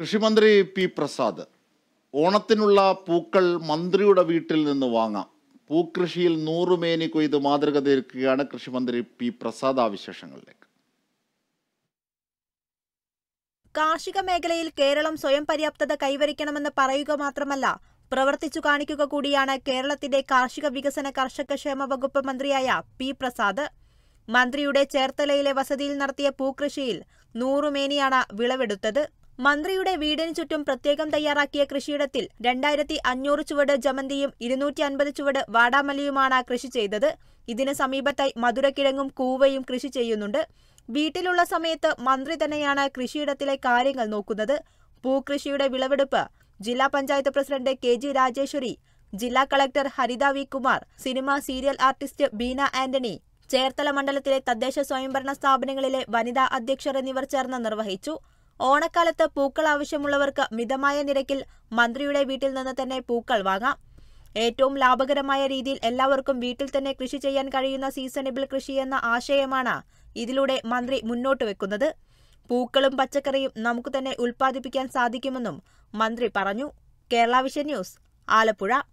കൃഷിമന്ത്രി പി പ്രസാദ് ഓണത്തിനുള്ള പൂക്കൾ മന്ത്രിയുടെ വീട്ടിൽ നിന്ന് വാങ്ങാം പൂക്കൃഷിയിൽ നൂറുമേനി കൊയ്ത് മാതൃക തീർക്കുകയാണ് കൃഷിമന്ത്രി പി പ്രസാദ് ആ വിശേഷങ്ങളിലേക്ക് കാർഷിക മേഖലയിൽ കേരളം സ്വയം പര്യാപ്തത കൈവരിക്കണമെന്ന് പറയുക മാത്രമല്ല പ്രവർത്തിച്ചു കാണിക്കുക കൂടിയാണ് കേരളത്തിന്റെ കാർഷിക വികസന കർഷക ക്ഷേമ വകുപ്പ് മന്ത്രിയായ പി പ്രസാദ് മന്ത്രിയുടെ ചേർത്തലയിലെ വസതിയിൽ നടത്തിയ പൂക്കൃഷിയിൽ നൂറുമേനിയാണ് വിളവെടുത്തത് മന്ത്രിയുടെ വീടിന് ചുറ്റും പ്രത്യേകം തയ്യാറാക്കിയ കൃഷിയിടത്തിൽ രണ്ടായിരത്തി അഞ്ഞൂറ് ചുവട് ജമന്തിയും ഇരുന്നൂറ്റി അൻപത് ചുവട് വാടാമല്ലിയുമാണ് കൃഷി ചെയ്തത് ഇതിന് സമീപത്തായി മധുരക്കിഴങ്ങും കൂവയും കൃഷി ചെയ്യുന്നുണ്ട് വീട്ടിലുള്ള സമയത്ത് മന്ത്രി തന്നെയാണ് കൃഷിയിടത്തിലെ കാര്യങ്ങൾ നോക്കുന്നത് പൂക്കൃഷിയുടെ വിളവെടുപ്പ് ജില്ലാ panchayat president K G Rajeshwari ജില്ലാ collector Haritha V Kumar cinema serial artist Beena Antony Cherthala മണ്ഡലത്തിലെ തദ്ദേശ സ്വയംഭരണ സ്ഥാപനങ്ങളിലെ വനിതാ അധ്യക്ഷർ എന്നിവർ ചേർന്ന് നിർവഹിച്ചു ഓണക്കാലത്ത് പൂക്കൾ ആവശ്യമുള്ളവർക്ക് മിതമായ നിരക്കിൽ മന്ത്രിയുടെ വീട്ടിൽ നിന്ന് തന്നെ പൂക്കൾ വാങ്ങാം ഏറ്റവും ലാഭകരമായ രീതിയിൽ എല്ലാവർക്കും വീട്ടിൽ തന്നെ കൃഷി ചെയ്യാൻ കഴിയുന്ന സീസണബിൾ കൃഷി എന്ന ആശയമാണ് ഇതിലൂടെ മന്ത്രി മുന്നോട്ട് വെക്കുന്നത് പൂക്കളും പച്ചക്കറിയും നമുക്ക് തന്നെ ഉൽപ്പാദിപ്പിക്കാൻ സാധിക്കുമെന്നും മന്ത്രി പറഞ്ഞു കേരള വിഷൻ ന്യൂസ് ആലപ്പുഴ